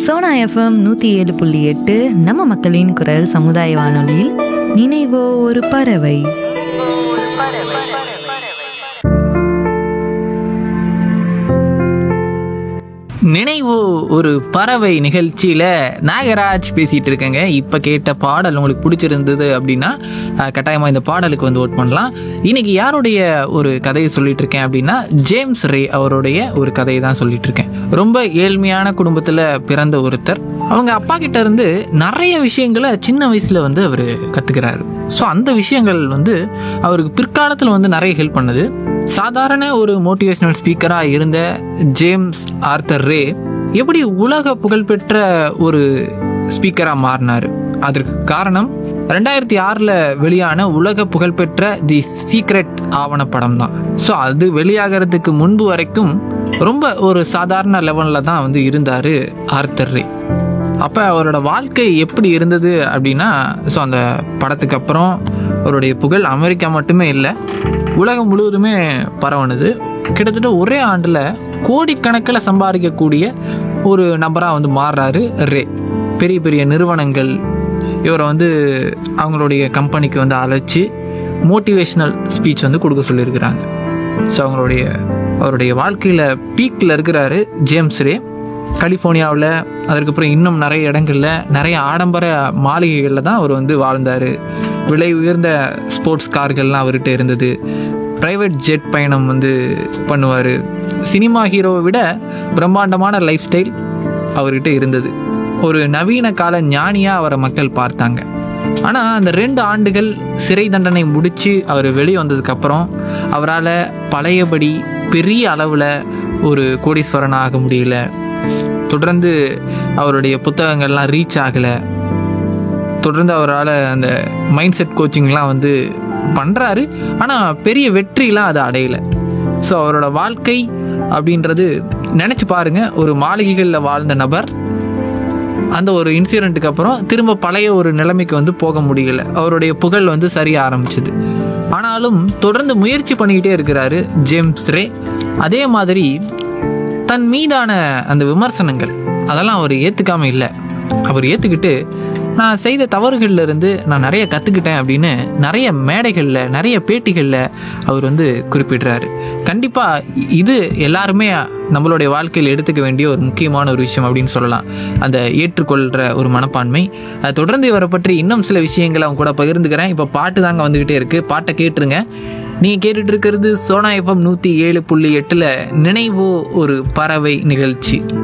Sona FM நூற்றி ஏழு புள்ளி எட்டு நம்ம மக்களின் குரல் சமுதாய வானொலியில் நினைவோ ஒரு பறவை நினைவு ஒரு பறவை நிகழ்ச்சியில் நாகராஜ் பேசிகிட்டு இருக்கேங்க இப்போ கேட்ட பாடல் உங்களுக்கு பிடிச்சிருந்தது அப்படின்னா அஹ், கட்டாயமா இந்த பாடலுக்கு வந்து ஓட் பண்ணலாம் இன்னைக்கு யாருடைய ஒரு கதையை சொல்லிட்டு இருக்கேன் அப்படின்னா ஜேம்ஸ் ரே அவருடைய ஒரு கதையை தான் சொல்லிட்டு இருக்கேன் ரொம்ப ஏழ்மையான குடும்பத்தில் பிறந்த ஒருத்தர் அவங்க அப்பா கிட்ட இருந்து நிறைய விஷயங்களை சின்ன வயசுல வந்து அவர் கத்துக்கிறாரு ஸோ அந்த விஷயங்கள் வந்து அவருக்கு பிற்காலத்தில் வந்து நிறைய ஹெல்ப் பண்ணுது சாதாரண ஒரு மோட்டிவேஷனல் ஸ்பீக்கராக இருந்த ஜேம்ஸ் ஆர்த்தர் ரே எப்படி உலக புகழ்பெற்ற ஒரு ஸ்பீக்கராக மாறினார் அதற்கு காரணம் ரெண்டாயிரத்தி ஆறில் வெளியான உலக புகழ்பெற்ற தி சீக்ரெட் ஆவணப்படம் தான் ஸோ அது வெளியாகிறதுக்கு முன்பு வரைக்கும் ரொம்ப ஒரு சாதாரண லெவலில் தான் வந்து இருந்தார் ஆர்த்தர் ரே அப்போ அவரோட வாழ்க்கை எப்படி இருந்தது அப்படின்னா ஸோ அந்த படத்துக்கு அப்புறம் அவருடைய புகழ் அமெரிக்கா மட்டுமே இல்லை உலகம் முழுவதுமே பரவணுது கிட்டத்தட்ட ஒரே ஆண்டில் கோடிக்கணக்கில் சம்பாதிக்கக்கூடிய ஒரு நபராக வந்து மாறுறாரு ரே பெரிய பெரிய நிறுவனங்கள் இவரை வந்து அவங்களுடைய கம்பெனிக்கு வந்து அழைச்சி மோட்டிவேஷ்னல் ஸ்பீச் வந்து கொடுக்க சொல்லியிருக்கிறாங்க ஸோ அவங்களுடைய அவருடைய வாழ்க்கையில் பீக்கில் இருக்கிறாரு ஜேம்ஸ் ரே கலிஃபோர்னியாவில் அதுக்கப்புறம் இன்னும் நிறைய இடங்கள்ல நிறைய ஆடம்பர மாளிகைகளில் தான் அவர் வந்து வாழ்ந்தார் விலை உயர்ந்த ஸ்போர்ட்ஸ் கார்கள்லாம் அவர்கிட்ட இருந்தது ப்ரைவேட் ஜெட் பயணம் வந்து பண்ணுவார் சினிமா ஹீரோவை விட பிரம்மாண்டமான லைஃப் ஸ்டைல் அவர்கிட்ட இருந்தது ஒரு நவீன கால ஞானியாக அவரை மக்கள் பார்த்தாங்க ஆனால் அந்த ரெண்டு ஆண்டுகள் சிறை தண்டனை முடித்து அவர் வெளியே வந்ததுக்கப்புறம் அவரால் பழையபடி பெரிய அளவில் ஒரு கோடீஸ்வரன் ஆக முடியல தொடர்ந்து அவருடைய புத்தகங்கள்லாம் ரீச் ஆகலை தொடர்ந்து அவரால் அந்த மைண்ட் செட் கோச்சிங்லாம் வந்து பண்ணுறாரு ஆனால் பெரிய வெற்றிலாம் அதை அடையலை ஸோ அவரோட வாழ்க்கை அப்படின்றது நினச்சி பாருங்க ஒரு மாளிகைகளில் வாழ்ந்த நபர் அந்த ஒரு இன்சிடெண்ட்டுக்கு அப்புறம் திரும்ப பழைய ஒரு நிலைமைக்கு வந்து போக முடியல அவருடைய புகழ் வந்து சரிய ஆரம்பிச்சது ஆனாலும் தொடர்ந்து முயற்சி பண்ணிக்கிட்டே இருக்கிறாரு ஜேம்ஸ் ரே அதே மாதிரி தன் மீதான அந்த விமர்சனங்கள் அதெல்லாம் அவர் ஏற்றுக்காம இல்லை அவர் ஏற்றுக்கிட்டு நான் செய்த தவறுகள்ல இருந்து நான் நிறைய கற்றுக்கிட்டேன் அப்படின்னு நிறைய மேடைகளில் நிறைய பேட்டிகளில் அவர் வந்து குறிப்பிடுறாரு கண்டிப்பாக இது எல்லாருமே நம்மளுடைய வாழ்க்கையில் எடுத்துக்க வேண்டிய ஒரு முக்கியமான ஒரு விஷயம் அப்படின்னு சொல்லலாம் அந்த ஏற்றுக்கொள்கிற ஒரு மனப்பான்மை அது தொடர்ந்து இவரை பற்றி இன்னும் சில விஷயங்களை அவங்க கூட பகிர்ந்துக்கிறேன் இப்போ பாட்டு தாங்க வந்துக்கிட்டே இருக்குது பாட்டை கேட்டுருங்க நீங்கள் கேட்டுட்டு இருக்கிறது சோனா எஃப்எம் நூற்றி ஏழு புள்ளி எட்டில் நினைவோ ஒரு பறவை நிகழ்ச்சி